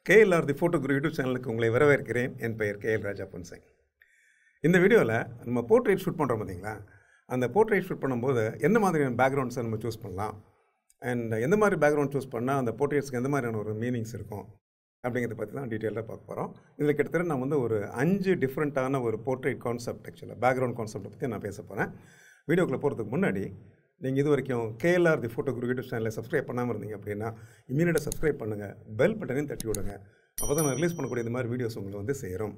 KLR the photo guru YouTube சேனலுக்கு உங்களை வரவேற்கிறேன் என் பெயர் கேஎல் ராஜா பொன்சேங் இந்த வீடியோவில் நம்ம போர்ட்ரேட் ஷூட் பண்ணுறோம் பார்த்தீங்களா அந்த போர்ட்ரேட் ஷூட் பண்ணும்போது எந்த மாதிரியான பேக்ரவுண்ட்ஸை நம்ம சூஸ் பண்ணலாம் அண்ட் எந்த மாதிரி பேக்ரவுண்ட் சூஸ் பண்ணால் அந்த போர்ட்ரேட்ஸ்க்கு எந்த மாதிரியான ஒரு மீனிங்ஸ் இருக்கும் அப்படிங்கிறத பற்றி தான் டீட்டெயிலாக பார்க்க போகிறோம் இதில் கிட்டத்தட்ட நான் வந்து ஒரு அஞ்சு டிஃப்ரெண்ட்டான ஒரு போர்ட்ரேட் கான்செப்ட் ஆக்சுவலாக பேக்ரவுண்ட் கான்செப்ட்டை பற்றி நான் பேச போகிறேன் வீடியோக்குள்ளே போகிறதுக்கு முன்னாடி நீங்கள் இது வரைக்கும் KLR the photo guru YouTube சேனலை சப்ஸ்கிரைப் பண்ணாமல் இருந்தீங்க அப்படின்னா இமீடியட்டாக சப்ஸ்கிரைப் பண்ணுங்கள் பெல் பட்டனையும் தட்டி விடுங்க அப்போ தான் நான் ரிலீஸ் பண்ணக்கூடிய இந்த மாதிரி வீடியோஸ் உங்களை வந்து சேரும்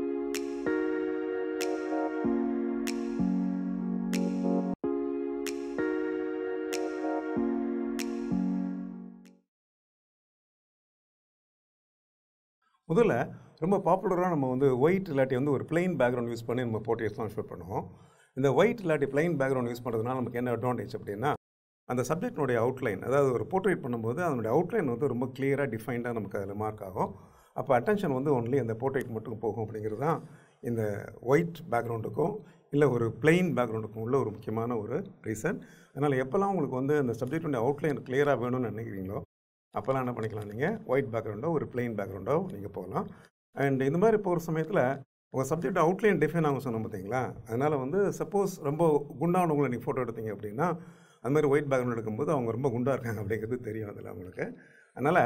முதல்ல ரொம்ப பாப்புலராக நம்ம வந்து ஒயிட் இல்லாட்டி வந்து ஒரு பிளைன் பேக்ரவுண்ட் யூஸ் பண்ணி நம்ம போர்ட்ரேட்ஸ்லாம் ஷூட் பண்ணுவோம் இந்த ஒயிட் இல்லாட்டி பிளைன் பேக்ரவுண்ட் யூஸ் பண்ணுறதுனால நமக்கு என்ன அட்வான்டேஜ் அப்படின்னா அந்த சப்ஜெக்டினுடைய அவுட்லைன் அதாவது ஒரு போர்ட்ரேட் பண்ணும்போது அதனுடைய அவுட்லைன் வந்து ரொம்ப கிளியராக டிஃபைன்டாக நமக்கு அதில் மார்க் ஆகும் அப்போ அட்டென்ஷன் வந்து ஒன்லி அந்த போர்ட்ரேட் மட்டும் போகும் அப்படிங்கிறது தான் இந்த ஒயிட் பேக்ரவுண்டுக்கும் இல்லை ஒரு பிளெயின் பேக்ரவுண்டுக்கும் உள்ள ஒரு முக்கியமான ஒரு ரீசன் அதனால் எப்போல்லாம் உங்களுக்கு வந்து அந்த சப்ஜெக்டுடைய அவுட்லைன் கிளியராக வேணும்னு நினைக்கிறீங்களோ அப்போல்லாம் என்ன பண்ணிக்கலாம் நீங்கள் ஒயிட் பேக்ரவுண்டோ ஒரு பிளெயின் பேக்ரவுண்டோ நீங்கள் போகலாம் அண்ட் இந்த மாதிரி போகிற சமயத்தில் உங்கள் சப்ஜெக்ட் அவுட்லைன் டிஃபைன் ஆகும் சொன்னோம் பார்த்தீங்களா அதனால் வந்து சப்போஸ் ரொம்ப குண்டானவங்களை நீங்கள் ஃபோட்டோ எடுத்தீங்க அப்படின்னா அது மாதிரி ஒயிட் பேக்ரவுண்ட் எடுக்கும்போது அவங்க ரொம்ப குண்டாக இருக்காங்க அப்படிங்கிறது தெரியும் அதில் அவங்களுக்கு அதனால்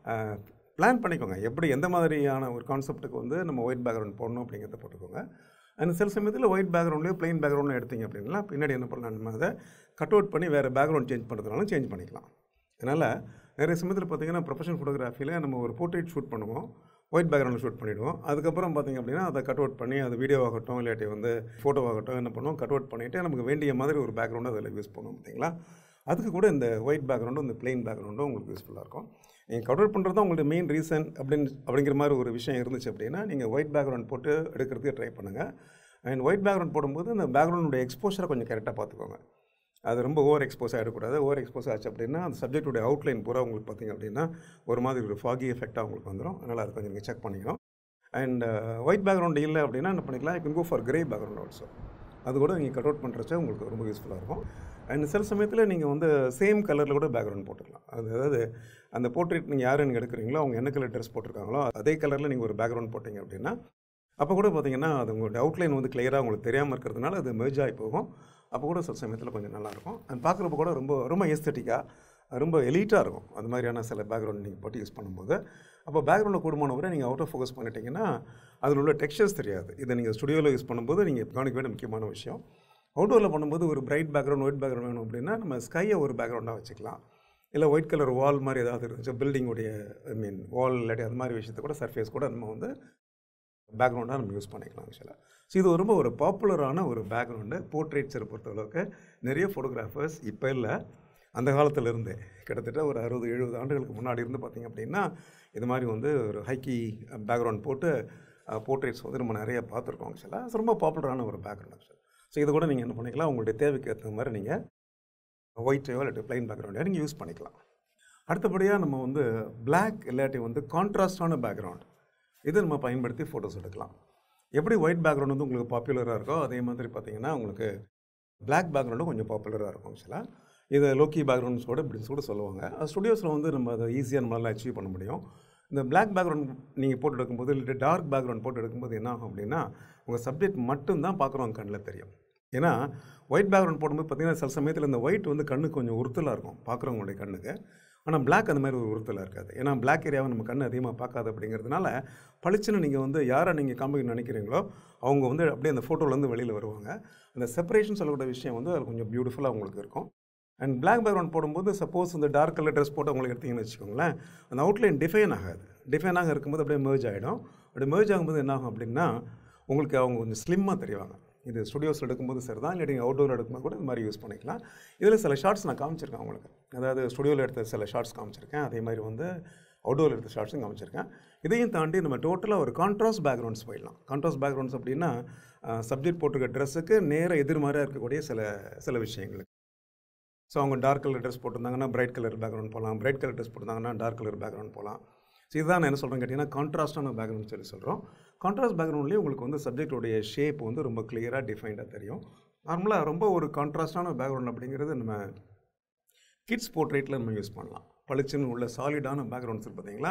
பிளான் பண்ணிக்கோங்க எப்படி எந்த மாதிரியான ஒரு கான்செப்ட்டுக்கு வந்து நம்ம ஒயிட் பேக்ரவுண்ட் போடணும் அப்படிங்கிறத போட்டுக்கோங்க அண்ட் சில சமயத்தில் ஒயிட் பேக்ரவுண்ட்லேயே பிளெயின் பேக்ரவுண்ட் எடுத்தீங்க அப்படின்னா பின்னாடி என்ன பண்ணலாம் நம்ம அதை கட் அவுட் பண்ணி வேறு பேக்ரவுண்ட் சேஞ்ச் பண்ணுறதுனாலும் சேஞ்ச் பண்ணிக்கலாம் அதனால் நிறைய சமயத்தில் பார்த்திங்கன்னா ப்ரொஃபஷனல் ஃபோட்டோகிராஃபியில் நம்ம ஒரு போர்ட்ரேட் ஷூட் பண்ணுவோம் ஒயிட் பேக்ரவுண்டில் ஷூட் பண்ணிவிடுவோம் அதுக்கப்புறம் பார்த்திங்க அப்படின்னா அதை கட் அவுட் பண்ணி அது வீடியோ ஆகட்டும் இல்லாட்டி வந்து ஃபோட்டோ ஆகட்டும் என்ன பண்ணுவோம் கட் அவுட் பண்ணிவிட்டு நமக்கு வேண்டிய மாதிரி ஒரு பேக்ரவுண்டு அதில் யூஸ் பண்ணுவோம் பார்த்தீங்களா அதுக்கு கூட இந்த ஒயிட் பேக்ரவுண்டும் இந்த பிளெயின் பேக்ரவுண்டும் உங்களுக்கு யூஸ்ஃபுல்லாக இருக்கும் நீங்கள் கட் அவுட் பண்ணுறது தான் உங்களுடைய மெயின் ரீசன் அப்படின்னு அப்படிங்கிற மாதிரி ஒரு விஷயம் இருந்துச்சு அப்படின்னா நீங்கள் ஒயிட் பேக்ரவுண்ட் போட்டு எடுக்கிறதுக்கு ட்ரை பண்ணுங்கள் அண்ட் ஒயிட் பேக்ரவுண்ட் போடும்போது அந்த பேக்ரவுண்டுடைய எக்ஸ்போஷரை கொஞ்சம் கரெக்டாக பார்த்துக்கோங்க அது ரொம்ப ஓவர் எக்ஸ்போஸ் ஆகிடக்கூடாது ஓவர் எக்ஸ்போஸ் ஆச்சு அப்படின்னா அந்த சப்ஜெக்டுடைய அவுட்லைன் பூரா உங்களுக்கு பார்த்திங்க அப்படின்னா ஒரு மாதிரி ஒரு ஃபாகி எஃபெக்டாக உங்களுக்கு வந்துடும் அதனால் அது கொஞ்சம் நீங்கள் செக் பண்ணிக்கணும் அண்ட் ஒயிட் பேக்ரவுண்ட் இல்லை அப்படின்னா என்ன பண்ணிக்கலாம் you go for grey background also அது கூட நீங்கள் கட் அவுட் பண்ணுறச்ச உங்களுக்கு ரொம்ப யூஸ்ஃபுல்லாக இருக்கும் அண்ட் சில சமயத்தில் நீங்கள் வந்து சேம் கலரில் கூட பேக்ரவுண்ட் போட்டுக்கலாம் அது அதாவது அந்த போர்ட்ரேட் நீங்கள் யார் நீங்கள் எடுக்கிறீங்களோ அவங்க என்ன கலர் ட்ரெஸ் போட்டிருக்காங்களோ அதே கலரில் நீங்கள் ஒரு பேக்ரவுண்ட் போட்டிங்க அப்படின்னா அப்போ கூட பார்த்தீங்கன்னா அது உங்களுடைய அவுட்லைன் வந்து கிளியராக உங்களுக்கு தெரியாமல் இருக்கிறதுனால அது மெர்ஜ் ஆகி போகும் அப்போ கூட சில சமயத்தில் கொஞ்சம் நல்லாயிருக்கும் அண்ட் பார்க்குறப்ப கூட ரொம்ப ரொம்ப எஸ்தட்டிக்காக ரொம்ப எலீட்டாக இருக்கும் அது மாதிரியான சில பேக்ரவுண்ட் நீங்கள் போட்டு யூஸ் பண்ணும்போது அப்போ பேக்ரவுண்டில் கூடுமான வரை நீங்கள் அவுட் ஆஃப் ஃபோக்கஸ் பண்ணிட்டீங்கன்னா அதில் உள்ள டெக்ஸ்டர்ஸ் தெரியாது இதை நீங்கள் ஸ்டுடியோவில் யூஸ் பண்ணும்போது நீங்கள் கவனிக்க வேண்டிய முக்கியமான விஷயம் அவுட்டோரில் பண்ணும்போது ஒரு பிரைட் பேக்ரவுண்ட் ஒயிட் பேக்ரவுண்ட் வேணும் அப்படின்னா நம்ம ஸ்கையை ஒரு பேக்ரவுண்டாக வச்சுக்கலாம் இல்லை ஒயிட் கலர் வால் மாதிரி ஏதாவது இருந்துச்சு பில்டிங்குடைய ஐ மீன் வால் இல்லாட்டி அது மாதிரி விஷயத்தை கூட சர்ஃபேஸ் கூட நம்ம வந்து பேக்ரவுண்டாக நம்ம யூஸ் பண்ணிக்கலாம் ஆக்சுவலாக ஸோ இது ரொம்ப ஒரு பாப்புலரான ஒரு பேக்ரவுண்டு போர்ட்ரேட்ஸை பொறுத்தளவுக்கு நிறைய ஃபோட்டோகிராஃபர்ஸ் இப்போ இல்லை அந்த காலத்தில் இருந்தே கிட்டத்தட்ட ஒரு அறுபது எழுபது ஆண்டுகளுக்கு முன்னாடி இருந்து பார்த்திங்க அப்படின்னா இது மாதிரி வந்து ஒரு ஹைக்கி பேக்ரவுண்ட் போட்டு போர்ட்ரேட்ஸ் வந்து நம்ம நிறைய பார்த்துருக்கோம் ஆக்சுவலாக ரொம்ப பாப்புலரான ஒரு பேக்ரவுண்ட் ஆக்சுவலாக ஸோ இது கூட நீங்கள் என்ன பண்ணிக்கலாம் உங்களுடைய தேவைக்கு ஏற்ற மாதிரி நீங்கள் ஒயிட்டையோ இல்லாட்டி பிளைன் பேக்ரவுண்டையோ நீங்கள் யூஸ் பண்ணிக்கலாம் அடுத்தபடியாக நம்ம வந்து பிளாக் இல்லாட்டி வந்து கான்ட்ராஸ்டான பேக்ரவுண்ட் இதை நம்ம பயன்படுத்தி ஃபோட்டோஸ் எடுக்கலாம் எப்படி ஒயிட் பேக்ரவுண்ட் வந்து உங்களுக்கு பாப்புலராக இருக்கோ அதே மாதிரி பார்த்தீங்கன்னா உங்களுக்கு பிளாக் பேக்ரவுண்டும் கொஞ்சம் பாப்புலராக இருக்கும் ஆக்சுவலாக இதை லோக்கி பேக்ரவுண்ட்ஸ் கூட இப்படின்னு கூட சொல்லுவாங்க அது ஸ்டுடியோஸில் வந்து நம்ம அதை ஈஸியாக நம்மளால் அச்சீவ் பண்ண முடியும் இந்த பிளாக் பேக்ரவுண்ட் நீங்கள் போட்டு எடுக்கும்போது இல்லை டார்க் பேக்ரவுண்ட் போட்டு எடுக்கும்போது என்ன ஆகும் அப்படின்னா உங்கள் சப்ஜெக்ட் மட்டும்தான் பார்க்குறவங்க கண்ணில் தெரியும் ஏன்னா ஒயிட் பேக்ரவுண்ட் போடும்போது பார்த்தீங்கன்னா சில சமயத்தில் இந்த ஒயிட் வந்து கண்ணுக்கு கொஞ்சம் உறுத்தலாக இருக்கும் பார்க்குறவங்களுடைய கண்ணுக்கு ஆனால் பிளாக் அந்த மாதிரி ஒரு உறுத்தலாக இருக்காது ஏன்னா பிளாக் ஏரியாவை நம்ம கண்ணு அதிகமாக பார்க்காது அப்படிங்கிறதுனால பளிச்சுன்னு நீங்கள் வந்து யாரை நீங்கள் காமிக்க நினைக்கிறீங்களோ அவங்க வந்து அப்படியே அந்த ஃபோட்டோலேருந்து வெளியில் வருவாங்க அந்த செப்பரேஷன் சொல்லக்கூடிய விஷயம் வந்து அது கொஞ்சம் பியூட்டிஃபுல்லாக உங்களுக்கு இருக்கும் அண்ட் பிளாக் பேக்ரவுண்ட் போடும்போது சப்போஸ் இந்த டார்க் கலர் ட்ரெஸ் போட்டு உங்களுக்கு எடுத்தீங்கன்னு வச்சுக்கோங்களேன் அந்த அவுட்லைன் டிஃபைன் ஆகாது டிஃபைன் ஆக இருக்கும்போது அப்படியே மேர்ஜ் ஆகிடும் அப்படி மேர்ஜ் ஆகும்போது என்ன ஆகும் அப்படின்னா உங்களுக்கு அவங்க கொஞ்சம் ஸ்லிம்மாக தெரிவாங்க இது ஸ்டுடியோஸில் எடுக்கும்போது சரி தான் இல்லாட்டி அவுட்டோரில் எடுக்கும்போது கூட இந்த மாதிரி யூஸ் பண்ணிக்கலாம் இதில் சில ஷார்ட்ஸ் நான் காமிச்சிருக்கேன் உங்களுக்கு அதாவது ஸ்டுடியோவில் எடுத்த சில ஷார்ட்ஸ் காமிச்சிருக்கேன் அதே மாதிரி வந்து அவுட்டோரில் எடுத்த ஷார்ட்ஸும் காமிச்சிருக்கேன் இதையும் தாண்டி நம்ம டோட்டலாக ஒரு கான்ட்ராஸ்ட் பேக்ரவுண்ட்ஸ் போயிடலாம் கான்ட்ராஸ்ட் பேக்ரவுண்ட்ஸ் அப்படின்னா சப்ஜெக்ட் போட்டிருக்க ட்ரெஸ்ஸுக்கு நேர எதிர்மாரியாக இருக்கக்கூடிய சில சில விஷயங்கள் ஸோ அவங்க டார்க் கலர் ட்ரெஸ் போட்டிருந்தாங்கன்னா பிரைட் கலர் பேக்ரவுண்ட் போகலாம் பிரைட் கலர் ட்ரெஸ் போட்டிருந்தாங்கன்னா டார்க் கலர் பேக்ரவுண்ட் போகலாம் ஸோ இதுதான் நான் என்ன சொல்கிறேன் கேட்டிங்கன்னா கான்ட்ராஸ்டான பேக்ரவுண்ட் சொல்லி சொல்கிறோம் கான்ட்ராஸ்ட் பேக்ரவுண்ட்லேயே உங்களுக்கு வந்து சப்ஜெக்டோடைய ஷேப் வந்து ரொம்ப கிளியராக டிஃபைன்டாக தெரியும் நார்மலாக ரொம்ப ஒரு கான்ட்ராஸ்டான பேக்ரவுண்ட் அப்படிங்கிறது நம்ம கிட்ஸ் போர்ட்ரேட்டில் நம்ம யூஸ் பண்ணலாம் பளிச்சுன்னு உள்ள சாலிடான பேக்ரவுண்ட்ஸ் இருக்கு பார்த்தீங்களா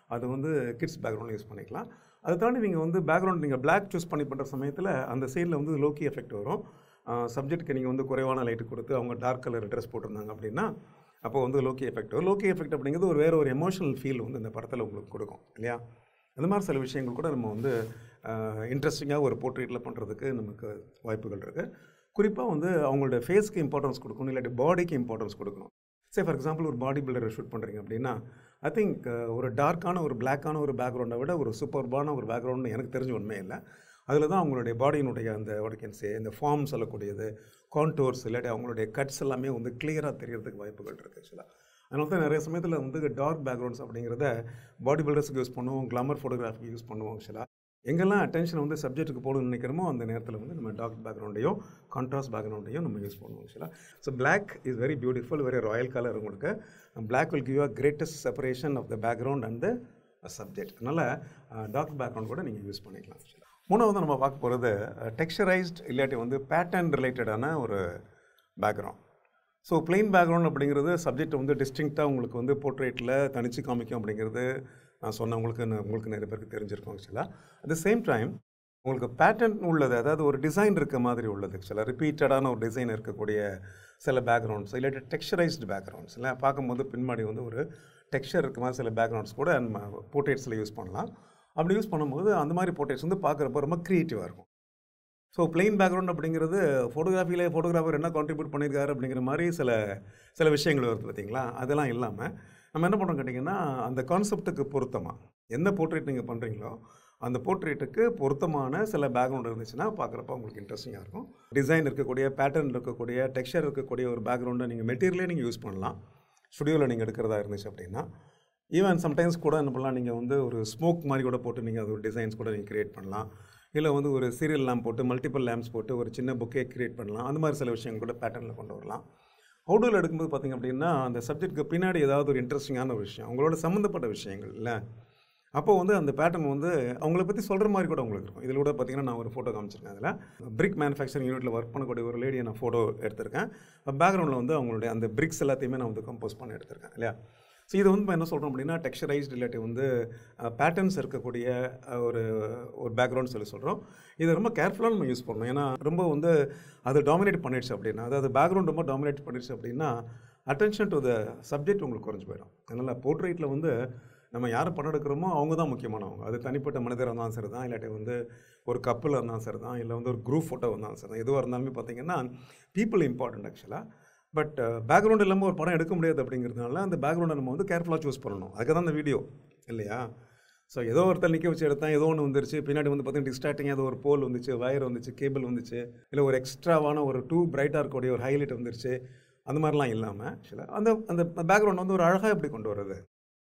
அது வந்து கிட்ஸ் பேக்ரவுண்ட் யூஸ் பண்ணிக்கலாம் அதை தாண்டி நீங்கள் வந்து பேக்ரவுண்ட் நீங்கள் பிளாக் சூஸ் பண்ணி பண்ணுற சமயத்தில் அந்த சைடில் வந்து லோக்கி எஃபெக்ட் வரும் சப்ஜெக்ட்டுக்கு நீங்கள் வந்து குறைவான லைட்டு கொடுத்து அவங்க டார்க் கலர் ட்ரெஸ் போட்டிருந்தாங்க அப்படின்னா அப்போ வந்து லோக்கி எஃபெக்ட் வரும் லோக்கி எஃபெக்ட் அப்படிங்கிறது ஒரு வேற ஒரு எமோஷனல் ஃபீல் வந்து இந்த படத்தில் உங்களுக்கு கொடுக்கும் இல்லையா அந்த மாதிரி சில விஷயங்கள் கூட நம்ம வந்து இன்ட்ரெஸ்டிங்காக ஒரு போர்ட்ரேட்டில் பண்ணுறதுக்கு நமக்கு வாய்ப்புகள் இருக்குது குறிப்பாக வந்து அவங்களோட ஃபேஸ்க்கு இம்பார்ட்டன்ஸ் கொடுக்கணும் இல்லாட்டி பாடிக்கு இம்பார்ட்டன்ஸ் கொடுக்கணும் சே ஃபார் எக்ஸாம்பிள் ஒரு பாடி பில்டரை ஷூட் பண்ணுறீங்க அப்படின்னா ஐ திங்க் ஒரு டார்க்கான ஒரு பிளாக்கான ஒரு பேக்ரவுண்டை விட ஒரு சூப்பர்பான ஒரு பேக்ரவுண்டு எனக்கு தெரிஞ்ச உண்மை இல்லை அதில் தான் அவங்களுடைய பாடியினுடைய அந்த ஒடக்கன்ஸு இந்த ஃபார்ம் சொல்லக்கூடியது கான்டோர்ஸ் இல்லாட்டி அவங்களுடைய கட்ஸ் எல்லாமே வந்து கிளியராக தெரியறதுக்கு வாய்ப்புகள் இருக்குது ஆக்சுவலாக அதனால தான் நிறைய சமயத்தில் வந்து டார்க் பேக்ரவுண்ட்ஸ் அப்படிங்கிறத பாடி பில்டர்ஸுக்கு யூஸ் பண்ணுவோம் கிளாமர் ஃபோட்டோகிராஃபிக்கு யூஸ் பண்ணுவோம் ஆக்சுவலாக எங்கெல்லாம் அட்டென்ஷன் வந்து சப்ஜெக்ட்டுக்கு போகணும்னு நினைக்கிறோமோ அந்த நேரத்தில் வந்து நம்ம டார்க் பேக்ரவுண்டையும் கான்ட்ராஸ்ட் பேக்ரவுண்டையும் நம்ம யூஸ் பண்ணுவோம் ஆக்சுவலாக so black is very beautiful very royal colour உங்களுக்கு black will give a greatest separation of the background and the subject அதனால் டார்க் பேக்ரவுண்ட் கூட நீங்கள் யூஸ் பண்ணிக்கலாம் ஆக்சுவலாக மூணாவது நம்ம பார்க்க போகிறது டெக்ஸ்சரைஸ்ட் இல்லாட்டி வந்து பேட்டர்ன் ரிலேட்டடான ஒரு பேக்ரவுண்ட் ஸோ பிளெயின் பேக்ரவுண்ட் அப்படிங்கிறது சப்ஜெக்ட் வந்து டிஸ்டிங்க்டாக உங்களுக்கு வந்து போர்ட்ரேட்டில் தனிச்சு காமிக்கும் அப்படிங்கிறது நான் சொன்ன உங்களுக்கு உங்களுக்கு நிறைய பேருக்கு தெரிஞ்சிருக்கும் ஆக்சுவலாக அட் த சேம் டைம் உங்களுக்கு பேட்டர்ன் உள்ளது அதாவது ஒரு டிசைன் இருக்க மாதிரி உள்ளது ஆக்சுவலாக ரிப்பீட்டடான ஒரு டிசைன் இருக்கக்கூடிய சில பேக்ரவுண்ட்ஸ் இல்லாட்டி டெக்ஸ்சரைஸ்டு பேக்ரவுண்ட்ஸ் இல்லை பார்க்கும்போது பின்மாடி வந்து ஒரு டெக்ஸ்சர் இருக்க மாதிரி சில பேக்ரவுண்ட்ஸ் கூட நம்ம போர்ட்ரேட்ஸில் யூஸ் பண்ணலாம் அப்படி யூஸ் பண்ணும்போது அந்த மாதிரி போர்ட்ரேட்ஸ் வந்து பார்க்குறப்ப ரொம்ப க்ரியேட்டிவாக இருக்கும் ஸோ பிளெயின் பேக்ரவுண்ட் அப்படிங்கிறது ஃபோட்டோகிராஃபியில் ஃபோட்டோகிராஃபர் என்ன கான்ட்ரிபியூட் பண்ணியிருக்காரு அப்படிங்கிற மாதிரி சில சில விஷயங்கள் வருது பார்த்தீங்களா அதெல்லாம் இல்லாமல் நம்ம என்ன பண்ணுறோம் கேட்டிங்கன்னா அந்த கான்செப்ட்டுக்கு பொருத்தமாக என்ன போர்ட்ரேட் நீங்கள் பண்ணுறீங்களோ அந்த போர்ட்ரேட்டுக்கு பொருத்தமான சில பேக்ரவுண்ட் இருந்துச்சுன்னா பார்க்குறப்ப உங்களுக்கு இன்ட்ரெஸ்டிங்காக இருக்கும் டிசைன் இருக்கக்கூடிய பேட்டர்ன் இருக்கக்கூடிய டெக்ஸ்சர் இருக்கக்கூடிய ஒரு பேக்ரவுண்டை நீங்கள் மெட்டீரியலே நீங்கள் யூஸ் பண்ணலாம் ஸ்டுடியோவில் நீங்கள் எடுக்கிறதா இருந்துச்சு அப்படின்னா ஈவன் சம்டைம்ஸ் கூட என்ன பண்ணலாம் நீங்கள் வந்து ஒரு ஸ்மோக் மாதிரி கூட போட்டு நீங்கள் அது ஒரு டிசைன்ஸ் கூட நீங்கள் க்ரியேட் பண்ணலாம் இல்லை வந்து ஒரு சீரியல் லேம்ப் போட்டு மல்டிபிள் லேம்ப்ஸ் போட்டு ஒரு சின்ன புக்கே க்ரியேட் பண்ணலாம் அந்த மாதிரி சில விஷயங்கள் கூட பேட்டர்னில் கொண்டு வரலாம் அவுடோரில் எடுக்கும்போது பார்த்திங்க அப்படின்னா அந்த சப்ஜெக்ட்டுக்கு பின்னாடி ஏதாவது ஒரு இன்ட்ரெஸ்டிங்கான ஒரு விஷயம் அவங்களோட சம்மந்தப்பட்ட விஷயங்கள் இல்லை அப்போ வந்து அந்த பேட்டர்ன் வந்து அவங்கள பற்றி சொல்கிற மாதிரி கூட உங்களுக்கு இருக்கும் இதில் கூட பார்த்தீங்கன்னா நான் ஒரு ஃபோட்டோ காமிச்சிருக்கேன் அதில் பிரிக் மேனுஃபேக்சரிங் யூனிட்டில் ஒர்க் பண்ணக்கூடிய ஒரு லேடியை நான் ஃபோட்டோ எடுத்திருக்கேன் பேக்ரவுண்டில் வந்து அவங்களுடைய அந்த பிரிக்ஸ் எல்லாத்தையுமே நான் வந்து கம்போஸ் பண்ணி எடுத்திருக்கேன் இல்லையா ஸோ இது வந்து என்ன சொல்கிறோம் அப்படின்னா டெக்ஸ்சரைஸ்ட் ரிலேட்டிவ் வந்து பேட்டர்ன்ஸ் இருக்கக்கூடிய ஒரு ஒரு பேக்ரவுண்ட் சொல்லி சொல்கிறோம் இதை ரொம்ப கேர்ஃபுல்லாக நம்ம யூஸ் பண்ணணும் ஏன்னா ரொம்ப வந்து அது டாமினேட் பண்ணிடுச்சு அப்படின்னா அதாவது பேக்ரவுண்ட் ரொம்ப டாமினேட் பண்ணிடுச்சு அப்படின்னா அட்டென்ஷன் டு த சப்ஜெக்ட் உங்களுக்கு குறைஞ்சி போயிடும் அதனால் போர்ட்ரேட்டில் வந்து நம்ம யாரை படம் எடுக்கிறோமோ அவங்க தான் முக்கியமானவங்க அது தனிப்பட்ட மனிதராக இருந்தாலும் சரி தான் இல்லாட்டி வந்து ஒரு கப்பில் இருந்தாலும் சரி தான் இல்லை வந்து ஒரு குரூப் ஃபோட்டோ இருந்தாலும் சரி தான் எதுவாக இருந்தாலுமே பார்த்தீங்கன்னா பீப்புள் இம்பார்ட்டன்ட் ஆக்சுவலாக பட் பேக்ரவுண்ட் இல்லாமல் ஒரு படம் எடுக்க முடியாது அப்படிங்கிறதுனால அந்த பேக்ரவுண்டை நம்ம வந்து கேர்ஃபுல்லாக சூஸ் பண்ணணும் அதுக்கு தான் அந்த வீடியோ இல்லையா ஸோ ஏதோ ஒருத்தர் நிற்க வச்சு எடுத்தேன் ஏதோ ஒன்று வந்துருச்சு பின்னாடி வந்து பார்த்தீங்கன்னா டிஸ்ட்ராக்டிங் ஏதோ ஒரு போல் வந்துச்சு வயர் வந்துச்சு கேபிள் வந்துச்சு இல்லை ஒரு எக்ஸ்ட்ராவான ஒரு டூ பிரைட்டாக இருக்கக்கூடிய ஒரு ஹைலைட் வந்துருச்சு அந்த மாதிரிலாம் இல்லாமல் ஆக்சுவலாக அந்த அந்த பேக்ரவுண்ட் வந்து ஒரு அழகாக எப்படி கொண்டு வர்றது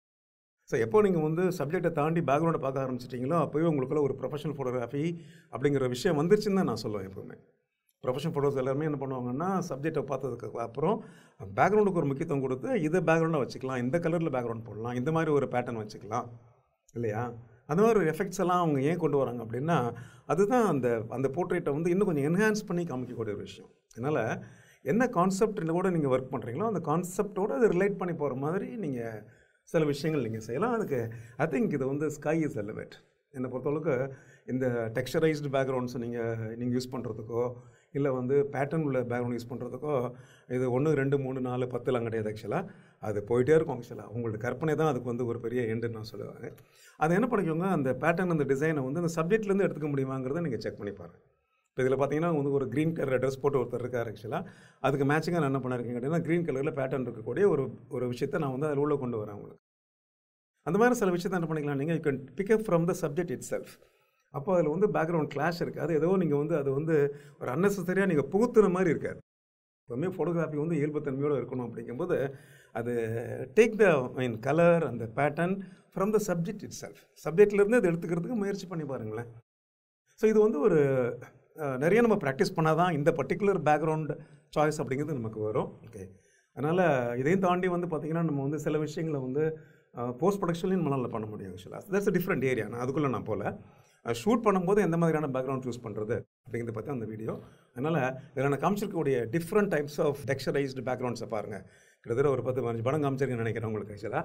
ஸோ எப்போ நீங்கள் வந்து சப்ஜெக்டை தாண்டி பேக்ரவுண்டை பார்க்க ஆரம்பிச்சிட்டிங்களோ அப்போயே உங்களுக்குள்ள ஒரு ப்ரொஃபஷனல் ஃபோட்டோகிராஃபி அப்படிங்கிற விஷயம் வந்துருச்சுன்னு தான் நான் சொல்லுவேன் எப்போவுமே ப்ரொஃபஷனல் ஃபோட்டோஸ் எல்லாருமே என்ன பண்ணுவாங்கன்னா சப்ஜெக்டை பார்த்ததுக்கு அப்புறம் பேக்ரவுண்டுக்கு ஒரு முக்கியத்துவம் கொடுத்து இதை பேக்ரவுண்டாக வச்சுக்கலாம் இந்த கலரில் பேக்ரவுண்ட் போடலாம் இந்த மாதிரி ஒரு பேட்டர்ன் வச்சுக்கலாம் இல்லையா அந்த மாதிரி ஒரு எஃபெக்ட்ஸ் எல்லாம் அவங்க ஏன் கொண்டு வராங்க அப்படின்னா அதுதான் அந்த அந்த போர்ட்ரேட்டை வந்து இன்னும் கொஞ்சம் என்ஹான்ஸ் பண்ணி காமிக்கக்கூடிய ஒரு விஷயம் அதனால் என்ன கான்செப்ட் கூட நீங்கள் ஒர்க் பண்ணுறீங்களோ அந்த கான்செப்டோடு அது ரிலேட் பண்ணி போகிற மாதிரி நீங்கள் சில விஷயங்கள் நீங்கள் செய்யலாம் அதுக்கு ஐ திங்க் இது வந்து ஸ்கை இஸ் எலிவேட் என்னை பொறுத்தளவுக்கு இந்த டெக்ஸ்சரைஸ்டு பேக்ரவுண்ட்ஸ் நீங்கள் நீங்கள் யூஸ் பண்ணுறதுக்கோ இல்லை வந்து பேட்டர்ன் உள்ள பேக்ரவுண்ட் யூஸ் பண்ணுறதுக்கோ இது ஒன்று ரெண்டு மூணு நாலு பத்துலாம் கிடையாது ஆக்சுவலாக அது போயிட்டே இருக்கும் ஆக்சுவலாக உங்களோட கற்பனை தான் அதுக்கு வந்து ஒரு பெரிய எண்டுன்னு நான் சொல்லுவாங்க அதை என்ன பண்ணிக்கோங்க அந்த பேட்டர்ன் அந்த டிசைனை வந்து அந்த சப்ஜெக்ட்லேருந்து எடுத்துக்க முடியுமாங்கிறத நீங்கள் செக் பண்ணி பாருங்கள் இப்போ இதில் பார்த்தீங்கன்னா வந்து ஒரு க்ரீன் கலர் ட்ரெஸ் போட்டு ஒருத்தர் இருக்கார் ஆக்சுவலாக அதுக்கு மேட்சிங்காக நான் என்ன பண்ணிருக்கேன் கேட்டிங்கன்னா க்ரீன் கலரில் பேட்டர்ன் இருக்கக்கூடிய ஒரு ஒரு விஷயத்தை நான் வந்து அதில் உள்ள கொண்டு வரேன் உங்களுக்கு அந்த மாதிரி சில விஷயத்தை என்ன பண்ணிக்கலாம் நீங்கள் you can pick up from the subject itself அப்போ அதில் வந்து பேக்ரவுண்ட் கிளாஷ் இருக்குது அது ஏதோ நீங்கள் வந்து அது வந்து ஒரு அன்னெசரியாக நீங்கள் புகுத்துன மாதிரி இருக்காது எப்பவுமே ஃபோட்டோகிராஃபி வந்து இயல்புத்தன்மையோடு இருக்கணும் அப்படிங்கும்போது அது டேக் த மீன் கலர் அந்த pattern from the subject itself சப்ஜெக்ட்லேருந்து அதை எடுத்துக்கிறதுக்கு முயற்சி பண்ணி பாருங்களேன் ஸோ இது வந்து ஒரு நிறைய நம்ம ப்ராக்டிஸ் பண்ணால் தான் இந்த பர்டிகுலர் பேக்ரவுண்ட் சாய்ஸ் அப்படிங்கிறது நமக்கு வரும் ஓகே அதனால் இதையும் தாண்டி வந்து பார்த்திங்கன்னா நம்ம வந்து சில விஷயங்களை வந்து போஸ்ட் ப்ரொடக்ஷன்லையும் நம்மளால் பண்ண முடியும் ஆக்சுவலாக தட்ஸ் அ டிஃப்ரெண்ட் ஏரியா நான் அதுக்குள்ளே நான் போகல ஷூட் பண்ணும்போது எந்த மாதிரியான பேக்ரவுண்ட் சூஸ் பண்ணுறது அப்படிங்கிறத பற்றி அந்த வீடியோ அதனால் இதில் நான் காமிச்சிருக்கக்கூடிய டிஃப்ரெண்ட் டைப்ஸ் ஆஃப் டெக்ஸ்சரைஸ்டு பேக்ரவுண்ட்ஸை பாருங்கள் கிட்டத்தட்ட ஒரு பத்து பதினஞ்சு படம் காமிச்சிருக்கேன்னு நினைக்கிறேன் உங்களுக்கு ஆக்சுவலாக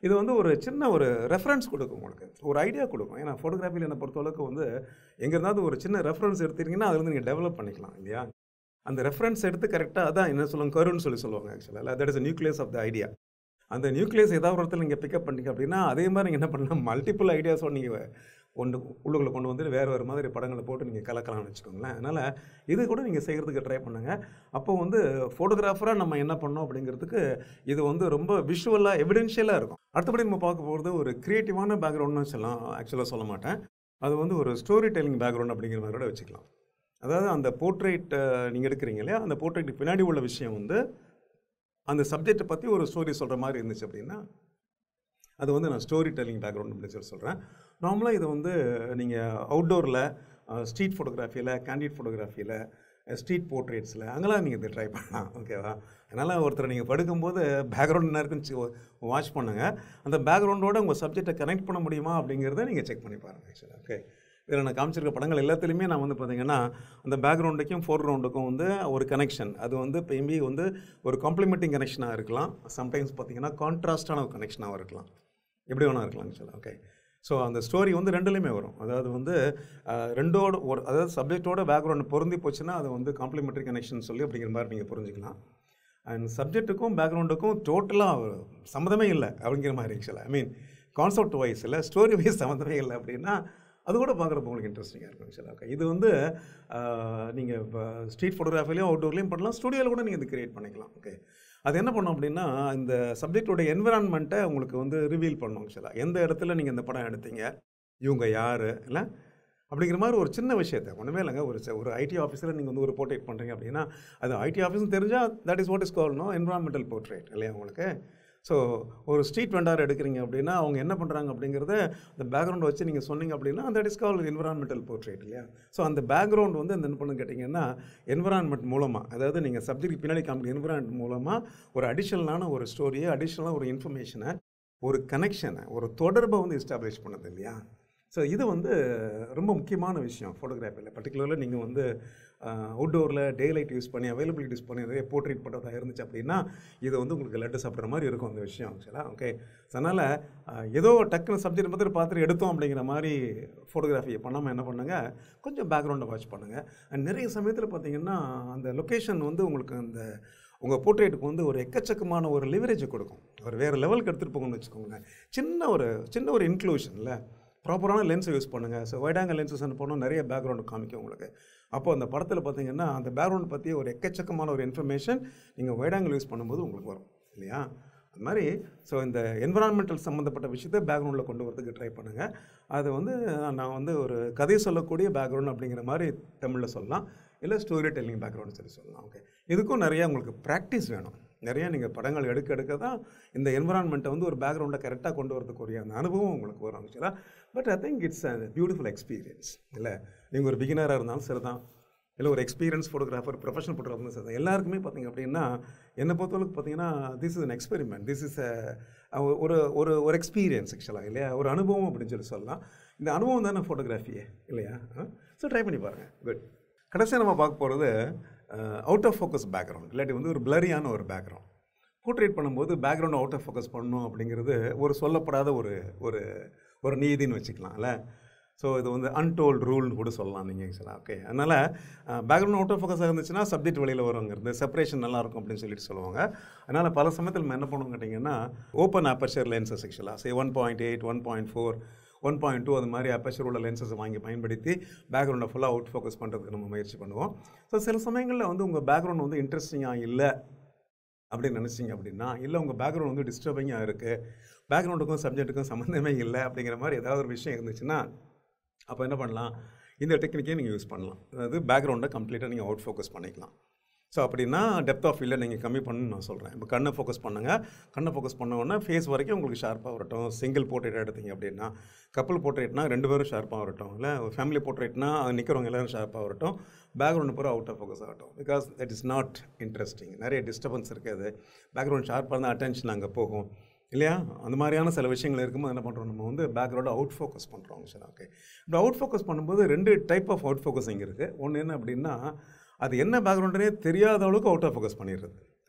இது வந்து ஒரு சின்ன ஒரு ரெஃபரன்ஸ் கொடுக்கும் உங்களுக்கு ஒரு ஐடியா கொடுக்கும் ஏன்னா ஃபோட்டோகிராஃபியில் என்னை பொறுத்தளவுக்கு வந்து எங்கே இருந்தாவது ஒரு சின்ன ரெஃபரன்ஸ் எடுத்தீங்கன்னா அதுலேருந்து நீங்கள் டெவலப் பண்ணிக்கலாம் இல்லையா அந்த ரெஃபரன்ஸ் எடுத்து கரெக்டாக அதான் என்ன சொல்லுவாங்க கருன்னு சொல்லி சொல்லுவாங்க ஆக்சுவலாக that is nucleus of the idea அந்த நியூக்ளியஸ் ஏதாவது ஒரு இடத்துல நீங்கள் பிக்கப் பண்ணீங்க அப்படின்னா அதே மாதிரி நீங்கள் என்ன பண்ணலாம் மல்டிபிள் ஐடியாஸோட நீங்கள் கொண்டு உள்ளுக்குள்ளே கொண்டு வந்து வேறு வேறு மாதிரி படங்களை போட்டு நீங்கள் கலக்கலாம்னு வச்சுக்கோங்களேன் அதனால் இது கூட நீங்கள் செய்கிறதுக்கு ட்ரை பண்ணுங்கள் அப்போ வந்து ஃபோட்டோகிராஃபராக நம்ம என்ன பண்ணோம் அப்படிங்கிறதுக்கு இது வந்து ரொம்ப விஷுவலாக எவிடென்ஷியலாக இருக்கும் அடுத்தபடி நம்ம பார்க்க போகிறது ஒரு க்ரியேட்டிவான பேக்ரவுண்ட்னு சொல்லலாம் ஆக்சுவலாக சொல்ல மாட்டேன் அது வந்து ஒரு ஸ்டோரி டெல்லிங் பேக்ரவுண்ட் அப்படிங்கிற மாதிரி கூட வச்சுக்கலாம் அதாவது அந்த போர்ட்ரேட் நீங்கள் எடுக்கிறீங்க இல்லையா அந்த போர்ட்ரேட்டுக்கு பின்னாடி உள்ள விஷயம் வந்து அந்த சப்ஜெக்டை பற்றி ஒரு ஸ்டோரி சொல்கிற மாதிரி இருந்துச்சு அப்படின்னா அது வந்து நான் ஸ்டோரி டெல்லிங் பேக்ரவுண்ட் அப்படின்னு சொல்லி சொல்கிறேன் நார்மலாக இது வந்து நீங்கள் அவுட்டோரில் ஸ்ட்ரீட் ஃபோட்டோகிராஃபியில் கேண்டிட் ஃபோட்டோகிராஃபியில் ஸ்ட்ரீட் போர்ட்ரேட்ஸில் அங்கெல்லாம் நீங்கள் இதை ட்ரை பண்ணலாம் ஓகேவா அதனால் ஒருத்தர் நீங்கள் படுக்கும்போது பேக்ரவுண்ட் என்ன இருக்குன்னு வாட்ச் பண்ணுங்கள் அந்த பேக்ரவுண்டோட உங்கள் சப்ஜெக்டை கனெக்ட் பண்ண முடியுமா அப்படிங்கிறத நீங்கள் செக் பண்ணி பாருங்கள் ஆக்சுவலாக ஓகே இதில் நான் காமிச்சிருக்க படங்கள் எல்லாத்துலேயுமே நான் வந்து பார்த்தீங்கன்னா அந்த பேக்ரவுண்டுக்கும் ஃபோர்க்ரவுண்டுக்கும் வந்து ஒரு கனெக்ஷன் அது வந்து எப்பயுமே வந்து ஒரு காம்ப்ளிமெண்டிங் கனெக்ஷனாக இருக்கலாம் சம்டைம்ஸ் பார்த்தீங்கன்னா கான்ட்ராஸ்டான ஒரு கனெக்ஷனாகவும் இருக்கலாம் எப்படி வேணா இருக்கலாம் ஆக்சுவலாக ஓகே ஸோ அந்த ஸ்டோரி வந்து ரெண்டுலேயுமே வரும் அதாவது வந்து அஹ், ரெண்டோட ஒரு அதாவது சப்ஜெக்டோட பேக்ரவுண்ட் பொருந்தி போச்சுன்னா அது வந்து காம்ப்ளிமெண்ட்ரி கனெக்ஷன் சொல்லி அப்படிங்கிற மாதிரி நீங்கள் புரிஞ்சுக்கலாம் அண்ட் சப்ஜெக்ட்டுக்கும் பேக்ரவுண்டுக்கும் டோட்டலாக சம்மந்தமே இல்லை அப்படிங்கிற மாதிரி ஆக்சுவலாக ஐ மீன் கான்செப்ட் வைஸ் இல்லை ஸ்டோரி வைஸ் சம்மந்தமே இல்லை அப்படின்னா அது கூட பார்க்குறப்ப உங்களுக்கு இன்ட்ரெஸ்டிங்காக இருக்கும் ஆக்சுவலாக ஓகே இது வந்து நீங்கள் இப்போ ஸ்ட்ரீட் ஃபோட்டோகிராஃபிலையும் அவுட்டோர்லேயும் பண்ணலாம் ஸ்டுடியோவில் கூட நீங்கள் இது கிரியேட் பண்ணிக்கலாம் ஓகே அது என்ன பண்ணும் அப்படின்னா இந்த சப்ஜெக்டோட என்விரான்மெண்ட்டை உங்களுக்கு வந்து ரிவீல் பண்ணும் ஆக்சுவலாக எந்த இடத்துல நீங்கள் இந்த படம் எடுத்தீங்க இவங்க யார் இல்லை அப்படிங்கிற மாதிரி ஒரு சின்ன விஷயத்தை ஒன்றுமே இல்லைங்க ஒரு ச- ஒரு ஐடி ஆஃபீஸில் நீங்கள் வந்து ஒரு போர்ட்ரேட் பண்ணுறீங்க அப்படின்னா அது ஐடி ஆஃபீஸ்னு தெரிஞ்சால் that is what is call no environmental portrait இல்லையா உங்களுக்கு ஸோ ஒரு ஸ்ட்ரீட் வெண்டார் எடுக்கிறீங்க அப்படின்னா அவங்க என்ன பண்ணுறாங்க அப்படிங்கிறத அந்த பேக்ரவுண்ட் வச்சு நீங்கள் சொன்னீங்க அப்படின்னா that is call environmental portrait இல்லையா ஸோ அந்த பேக்ரவுண்ட் வந்து அந்த என்ன பண்ணு கேட்டிங்கன்னா என்வரான்மெண்ட் மூலமாக அதாவது நீங்கள் சப்ஜெக்ட் பின்னாடி காமிக்கிற என்வரான்மெண்ட் மூலமாக ஒரு அடிஷ்னலான ஒரு ஸ்டோரியை அடிஷ்னலாக ஒரு இன்ஃபர்மேஷனை ஒரு கனெக்ஷனை ஒரு தொடர்பை வந்து எஸ்டாப்ளிஷ் பண்ணுது இல்லையா ஸோ இது வந்து ரொம்ப முக்கியமான விஷயம் ஃபோட்டோகிராஃபியில் பர்டிகுலராக நீங்கள் வந்து அவுட்டோரில் டே லைட் யூஸ் பண்ணி அவைலபிலிட்டி யூஸ் பண்ணி நிறைய போர்ட்ரேட் பண்ணுறதா இருந்துச்சு அப்படின்னா இது வந்து உங்களுக்கு லட்டு சாப்பிட்ற மாதிரி இருக்கும் அந்த விஷயம் ஆக்சுவலாக ஓகே அதனால் ஏதோ டக்குன்னு சப்ஜெக்ட் பார்த்துட்டு பார்த்துட்டு எடுத்தோம் அப்படிங்கிற மாதிரி ஃபோட்டோகிராஃபியை பண்ணாமல் என்ன பண்ணுங்க கொஞ்சம் பேக்ரவுண்டை வாட்ச் பண்ணுங்கள் அண்ட் நிறைய சமயத்தில் பார்த்தீங்கன்னா அந்த லொக்கேஷன் வந்து உங்களுக்கு அந்த உங்கள் போர்ட்ரேட்டுக்கு வந்து ஒரு எக்கச்சக்கமான ஒரு லிவரேஜை கொடுக்கும் ஒரு வேறு லெவலுக்கு எடுத்துகிட்டு போகணும்னு வச்சுக்கோங்களேன் சின்ன ஒரு சின்ன ஒரு இன்க்ளூஷனில் ப்ராப்பரான லென்ஸை யூஸ் பண்ணுங்கள் ஸோ வைடாங்கல் லென்சஸ் போனால் நிறைய பேக்ரவுண்டு காமிக்கும் உங்களுக்கு அப்போ அந்த படத்தில் பார்த்தீங்கன்னா அந்த பேக்ரவுண்ட் பற்றி ஒரு எக்கச்சக்கமான ஒரு இன்ஃபர்மேஷன் நீங்கள் வைடாங்கல் யூஸ் பண்ணும்போது உங்களுக்கு வரும் இல்லையா அது மாதிரி ஸோ இந்த என்விரான்மெண்டல் சம்மந்தப்பட்ட விஷயத்தை பேக்ரவுண்டில் கொண்டு வரதுக்கு ட்ரை பண்ணுங்கள் அது வந்து நான் வந்து ஒரு கதை சொல்லக்கூடிய பேக்ரவுண்ட் அப்படிங்கிற மாதிரி தமிழில் சொல்லலாம் இல்லை ஸ்டோரி டெல்லிங் பேக்ரவுண்ட் சொல்லி சொல்லலாம் ஓகே இதுக்கும் நிறைய உங்களுக்கு ப்ராக்டிஸ் வேணும் நிறைய நீங்கள் படங்கள் எடுக்க எடுக்க தான் இந்த என்விரான்மெண்ட்டை வந்து ஒரு பேக்ரவுண்டை கரெக்டாக கொண்டு வரதுக்குரிய அந்த அனுபவம் உங்களுக்கு வரும் ஆக்சுவலாக but I think it's a beautiful experience இல்லை நீங்கள் ஒரு பிகினராக இருந்தாலும் சரி தான் இல்லை ஒரு எக்ஸ்பீரியன்ஸ் ஃபோட்டோகிராஃபர் ப்ரொஃபஷனல் ஃபோட்டோகிராஃபர் சரி தான் எல்லாருக்குமே பார்த்தீங்க அப்படின்னா என்னை பொறுத்தளவுக்கு பார்த்தீங்கன்னா this is an experiment this is ஒரு ஒரு ஒரு எக்ஸ்பீரியன்ஸ் ஆக்சுவலாக இல்லையா ஒரு அனுபவம் அப்படின்னு சொல்லி சொல்லலாம் இந்த அனுபவம் தானே ஃபோட்டோகிராஃபியே இல்லையா ஸோ ட்ரை பண்ணி பாருங்கள் குட் கடைசியாக நம்ம பார்க்க போகிறது அவுட் ஆஃப் ஃபோக்கஸ் பேக்ரவுண்ட் இல்லாட்டி வந்து ஒரு பிளரியான ஒரு பேக்ரவுண்ட் போர்ட்ரேட் பண்ணும்போது பேக்ரவுண்ட் அவுட் ஆஃப் ஃபோக்கஸ் பண்ணணும் அப்படிங்கிறது ஒரு சொல்லப்படாத ஒரு ஒரு ஒரு நீதின்னு வச்சுக்கலாம்ல ஸோ இது வந்து அன்டோல்டு ரூல்னு கூட சொல்லலாம் நீங்கள் ஆக்சுவலாக ஓகே அதனால் பேக்ரவுண்ட் அவுட் ஆஃப் ஃபோக்கஸாக இருந்துச்சுன்னா சப்ஜெக்ட் வெளியில் வருங்கிறது செப்பரேஷன் நல்லா இருக்கும் அப்படின்னு சொல்லிட்டு சொல்லுவாங்க அதனால் பல சமயத்தில் நம்ம என்ன பண்ணுவோம் கேட்டிங்கன்னா ஓப்பன் அப்பர்ச்சர் லென்சஸ் ஆக்சுவலாக say one point eight one point four one point two அது மாதிரி அப்பர்ச்சர் உள்ள லென்சஸை வாங்கி பயன்படுத்தி பேக்ரவுண்டை ஃபுல்லாக அவுட் ஃபோக்கஸ் பண்ணுறதுக்கு நம்ம முயற்சி பண்ணுவோம் ஸோ சில சமயங்களில் வந்து உங்கள் பேக்ரவுண்ட் வந்து இன்ட்ரெஸ்டிங்காக இல்லை அப்படின்னு நினச்சிங்க அப்படின்னா இல்லை உங்கள் பேக்ரவுண்ட் வந்து டிஸ்டர்பிங்காக இருக்குது பேக்ரவுண்டுக்கும் சப்ஜெக்ட்டுக்கும் சம்மந்தமே இல்லை அப்படிங்கிற மாதிரி ஏதாவது ஒரு விஷயம் இருந்துச்சுன்னா அப்போ என்ன பண்ணலாம் இந்த டெக்னிக்கே நீங்கள் யூஸ் பண்ணலாம் அதாவது பேக்ரவுண்டை கம்ப்ளீட்டாக நீங்கள் அவுட் ஃபோக்கஸ் பண்ணிக்கலாம் ஸோ அப்படின்னா டெப்த் ஆஃப் ஃபீல்டை நீங்கள் கம்மி பண்ணணும்னு நான் சொல்கிறேன் இப்போ கண்ணை ஃபோக்கஸ் பண்ணுங்கள் கண்ணை ஃபோக்கஸ் பண்ண உடனே ஃபேஸ் வரைக்கும் உங்களுக்கு ஷார்ப்பாக வரட்டும் சிங்கிள் போர்ட்ரேட் எடுத்தீங்க அப்படின்னா கப்பல் போர்ட்ரேட்னா ரெண்டு பேரும் ஷார்ப்பாக வரட்டும் இல்லை ஃபேமிலி போர்ட்ரேட்னா நிற்கிறவங்க எல்லாரும் ஷார்ப்பாக வரட்டும் பேக்ரவுண்டு பூரா அவுட் ஆஃப் ஃபோக்கஸ் ஆகட்டும் because that is not interesting நிறைய டிஸ்டர்பன்ஸ் இருக்காது பேக்ரவுண்ட் ஷார்ப்பாக இருந்தால் அட்டென்ஷன் அங்கே போகும் இல்லையா அந்த மாதிரியான சில விஷயங்கள் இருக்கும்போது என்ன பண்ணுறோம் நம்ம வந்து பேக்ரவுண்டை அவுட் ஃபோக்கஸ் பண்ணுறோம் சரி ஓகே இப்படி அவுட் ஃபோக்கஸ் பண்ணும்போது ரெண்டு டைப் ஆஃப் அவுட் ஃபோக்கஸிங் இருக்குது ஒன்று என்ன அப்படின்னா அது என்ன பேக்ரவுண்டுனே தெரியாத அளவுக்கு அவுட் ஆஃப் ஃபோக்கஸ் பண்ணிடுறது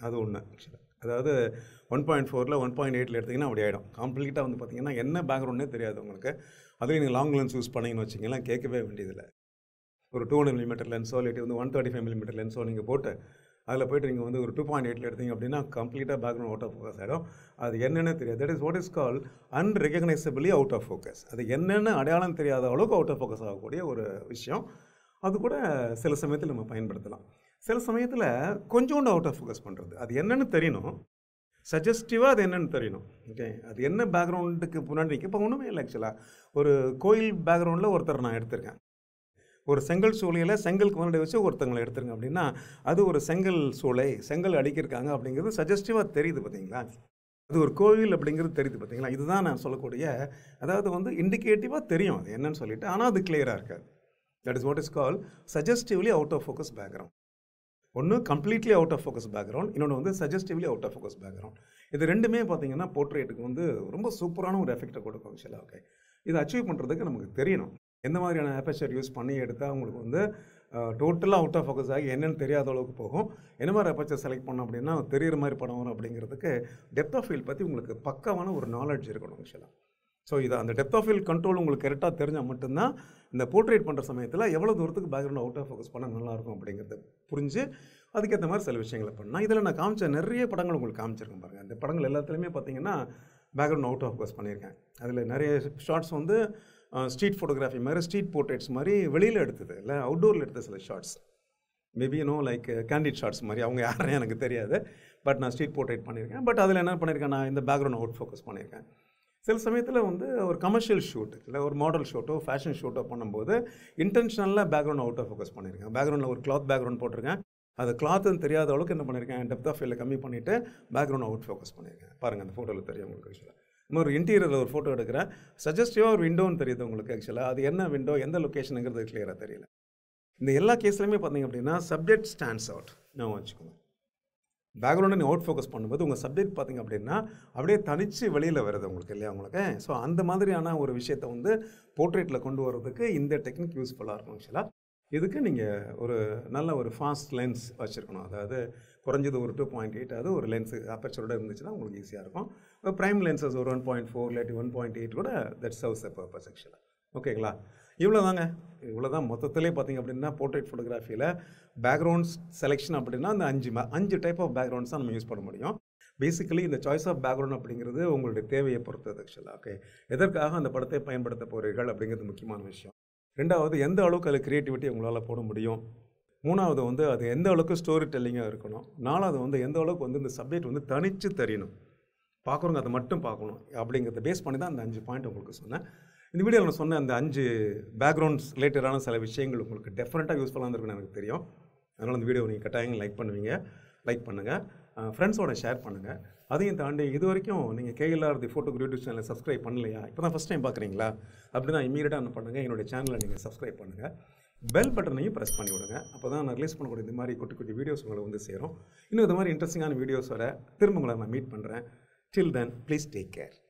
அது ஒன்று அதாவது ஒன் பாயிண்ட் ஃபோரில் ஒன் பாயிண்ட் எயிட்டில் எடுத்திங்கன்னா அப்படி ஆகிடும் கம்ப்ளீட்டாக வந்து பார்த்தீங்கன்னா என்ன பேக்ரவுண்டே தெரியாது உங்களுக்கு அதுலேயும் நீங்கள் லாங் லென்ஸ் யூஸ் பண்ணீங்கன்னு வச்சிங்கன்னா கேட்கவே வேண்டியதில்லை ஒரு டூ ஹண்ட்ரட் மில்லிமீட்டர் லென்ஸோ இல்லாட்டி வந்து ஒன் தேர்ட்டி ஃபைவ் மில்லிமீட்டர் லென்ஸோ நீங்கள் போட்டு அதில் போய்ட்டு நீங்கள் வந்து ஒரு டூ பாயிண்ட் எயிட்டில் எடுத்தீங்க அப்படின்னா கம்ப்ளீட்டாக பேக்ரவுண்ட் அவுட் ஆஃப் ஃபோக்கஸ் ஆகிடும் அது என்னென்னு தெரியாது that is what is call unrecognisably out of focus அது என்னென்னு அடையாளம் தெரியாத அளவுக்கு அவுட் ஆஃப் ஃபோக்கஸ் ஆகக்கூடிய ஒரு விஷயம் அது கூட சில சமயத்தில் நம்ம பயன்படுத்தலாம் சில சமயத்தில் கொஞ்சோண்டு அவுட் ஆஃப் ஃபோக்கஸ் பண்ணுறது அது என்னென்னு தெரியணும் சஜஸ்டிவாக அது என்னென்னு தெரியணும் ஓகே அது என்ன பேக்ரவுண்டுக்கு முன்னாடி நிற்க இப்போ ஒன்றுமே இல்லை ஆக்சுவலாக ஒரு கோயில் பேக்ரவுண்டில் ஒருத்தர் நான் எடுத்திருக்கேன் ஒரு செங்கல் சூளையில் செங்கலுக்கு முன்னாடி வச்சு ஒருத்தங்களை எடுத்துருங்க அப்படின்னா அது ஒரு செங்கல் சூளை செங்கல் அடிக்கிருக்காங்க அப்படிங்கிறது சஜஸ்டிவாக தெரியுது பார்த்தீங்களா அது ஒரு கோவில் அப்படிங்கிறது தெரியுது பார்த்தீங்களா இதுதான் நான் சொல்லக்கூடிய அதாவது வந்து இண்டிகேட்டிவாக தெரியும் அது என்னன்னு சொல்லிட்டு ஆனால் அது கிளியராக இருக்காது that is what is call suggestively out of focus background ஒன்று completely out of focus background இன்னொன்று வந்து suggestively out of focus background இது ரெண்டுமே பார்த்தீங்கன்னா போர்ட்ரேட்டுக்கு வந்து ரொம்ப சூப்பரான ஒரு எஃபெக்டை கொடுக்கும் ஆக்சுவலாக ஓகே இதை அச்சீவ் பண்ணுறதுக்கு நமக்கு தெரியணும் எந்த மாதிரியான அபேச்சர் யூஸ் பண்ணி எடுத்தால் உங்களுக்கு வந்து டோட்டலாக அவுட் ஆஃப் ஃபோக்கஸ் ஆகி என்னென்னு தெரியாத அளவுக்கு போகும் என்ன மாதிரி அபேச்சர் செலக்ட் பண்ணோம் அப்படின்னா தெரியிற மாதிரி படம் வரும் அப்படிங்கிறதுக்கு டெப்த் ஆஃப் ஃபீல் பற்றி உங்களுக்கு பக்காவான ஒரு நாலேஜ் இருக்கணும் ஆக்சுவலாக ஸோ இது அந்த டெப்த் ஆஃப் ஃபீல் கண்ட்ரோல் உங்களுக்கு கரெக்டாக தெரிஞ்சால் மட்டும்தான் இந்த போர்ட்ரேட் பண்ணுற சமயத்தில் எவ்வளோ தூரத்துக்கு பேக்ரவுண்ட் அவுட் ஆஃப் ஃபோக்கஸ் பண்ணால் நல்லாயிருக்கும் அப்படிங்கிறத புரிஞ்சு அதுக்கேற்ற மாதிரி சில விஷயங்களை பண்ணால் இதில் நான் காமிச்ச நிறைய படங்கள் உங்களுக்கு காமிச்சிருக்கேன் பாருங்கள் அந்த படங்கள் எல்லாத்துலேயுமே பார்த்தீங்கன்னா பேக்ரவுண்ட் அவுட் ஆஃப் ஃபோக்கஸ் பண்ணியிருக்கேன் அதில் நிறைய ஷார்ட்ஸ் வந்து ஸ்ட்ரீட் ஃபோட்டோகிராஃபி மாதிரி ஸ்ட்ரீட் போர்ட்ரேட்ஸ் மாதிரி வெளியில் எடுத்தது இல்லை அவுட்டோரில் எடுத்த சில shots maybe no like candid shots மாதிரி அவங்க யாருன்னு எனக்கு தெரியாது பட் நான் ஸ்ட்ரீட் போர்ட்ரேட் பண்ணியிருக்கேன் பட் அதில் என்ன பண்ணியிருக்கேன் நான் இந்த பேக்ரவுண்ட் அவுட் ஃபோக்கஸ் பண்ணியிருக்கேன் சில சமயத்தில் வந்து ஒரு கமர்ஷியல் ஷூட் இல்லை ஒரு மாடல் ஷூட்டோ ஃபேஷன் ஷூட்டோ பண்ணும்போது இன்டென்ஷனலாக பேக்ரவுண்ட் அவுட் ஆஃப் ஃபோக்கஸ் பண்ணியிருக்கேன் பேக்ரவுண்டில் ஒரு கிளாத் பேக்ரவுண்ட் போட்டிருக்கேன் அது கிளாத்துன்னு தெரியாத அளவுக்கு என்ன பண்ணியிருக்கேன் டெப்த் ஆஃப் ஃபீல்டில் கம்மி பண்ணிவிட்டு பேக்ரவுண்ட் அவுட் ஃபோக்கஸ் பண்ணியிருக்கேன் பாருங்கள் அந்த ஃபோட்டோவில் தெரியும் உங்களுக்கு ஆக்சுவலாக இன்னும் ஒரு இன்டீரியரில் ஒரு ஃபோட்டோ எடுக்கிறேன் சஜஸ்டிவாக ஒரு விண்டோன்னு தெரியுது உங்களுக்கு ஆக்சுவலாக அது என்ன விண்டோ எந்த லொக்கேஷனுங்கிறது கிளியராக தெரியல இந்த எல்லா கேஸ்லையுமே பார்த்தீங்க அப்படின்னா சப்ஜெக்ட் ஸ்டாண்ட்ஸ் அவுட் நான் வச்சுக்கோங்க பேக்ரவுண்டை நீ அவுட் ஃபோக்கஸ் பண்ணும்போது உங்கள் சப்ஜெக்ட் பார்த்திங்க அப்படின்னா அப்படியே தனித்து வெளியில் வருது உங்களுக்கு இல்லையா உங்களுக்கு ஸோ அந்த மாதிரியான ஒரு விஷயத்தை வந்து போர்ட்ரேட்டில் கொண்டு வரதுக்கு இந்த டெக்னிக் யூஸ்ஃபுல்லாக இருக்கும் ஆக்சுவலாக இதுக்கு நீங்கள் ஒரு நல்ல ஒரு ஃபாஸ்ட் லென்ஸ் வச்சுருக்கணும் அதாவது குறைஞ்சது ஒரு டூ பாயிண்ட் எயிட் அது ஒரு லென்ஸு அப்பச்சரோட இருந்துச்சுன்னா உங்களுக்கு ஈஸியாக இருக்கும் ப்ரைம் லென்சஸ் ஒரு ஒன் பாயிண்ட் ஃபோர் இல்லாட்டி ஒன் பாயிண்ட் எயிட் கூட தட் சர்வ்ஸ் அ பர்பஸ் ஆக்சுவலாக ஓகேங்களா இவ்வளோ தாங்க இவ்வளோ தான் மொத்தத்திலே பார்த்திங்க அப்படின்னா போர்ட்ரேட் ஃபோட்டோகிராஃபியில் பேக்ரவுண்ட்ஸ் செலெக்ஷன் அப்படின்னா அந்த அஞ்சு அஞ்சு டைப் ஆஃப் பேக்ரவுண்ட்ஸ் தான் நம்ம யூஸ் பண்ண முடியும் பேசிக்கலி இந்த சாய்ஸ் ஆஃப் பேக்ரவுண்ட் அப்படிங்கிறது உங்களுடைய தேவையை பொறுத்தது ஆக்சுவலாக ஓகே எதற்காக அந்த படத்தை பயன்படுத்த போகிறீர்கள் அப்படிங்கிறது முக்கியமான விஷயம் ரெண்டாவது எந்த அளவுக்கு அதில் க்ரியேட்டிவிட்டி உங்களால் போட முடியும் மூணாவது வந்து அது எந்த அளவுக்கு ஸ்டோரி டெல்லிங்காக இருக்கணும் நாலாவது வந்து எந்த அளவுக்கு வந்து இந்த சப்ஜெக்ட் வந்து தனித்து தெரியணும் பார்க்குறவங்க அதை மட்டும் பார்க்கணும் அப்படிங்கிறத பேஸ் பண்ணி தான் அந்த அஞ்சு பாயிண்ட் உங்களுக்கு சொன்னேன் இந்த வீடியோவில் நான் சொன்ன அந்த அஞ்சு பேக்ரவுண்ட்ஸ் ரிலேட்டடான சில விஷயங்கள் உங்களுக்கு டெஃபினட்டாக யூஸ்ஃபுல்லாக இருந்திருக்குன்னு எனக்கு தெரியும் அதனால் அந்த வீடியோ நீங்கள் கட்டாயம் லைக் பண்ணுவீங்க லைக் பண்ணுங்கள் ஃப்ரெண்ட்ஸோட ஷேர் பண்ணுங்கள் அதையும் தாண்டி இது வரைக்கும் நீங்கள் கேஎல்ஆர் தி ஃபோட்டோ யூடியூப் சேனலை சப்ஸ்கிரைப் பண்ணலையா இப்போ தான் ஃபஸ்ட் டைம் பார்க்குறீங்களா அப்படின்னா இமீடியட்டாக என்ன பண்ணுங்கள் என்னுடைய சேனலை நீங்கள் சப்ஸ்கிரைப் பண்ணுங்கள் பெல் பட்டனையும் ப்ரெஸ் பண்ணி விடுங்க அப்போ தான் நான் ரிலீஸ் பண்ணக்கூடிய இந்த மாதிரி குட்டி குட்டி வீடியோஸ் உங்களை வந்து சேரும் இன்னும் இந்த மாதிரி இன்ட்ரெஸ்டிங்கான வீடியோஸோட திரும்ப உங்களை நான் மீட் பண்ணுறேன் till then please take care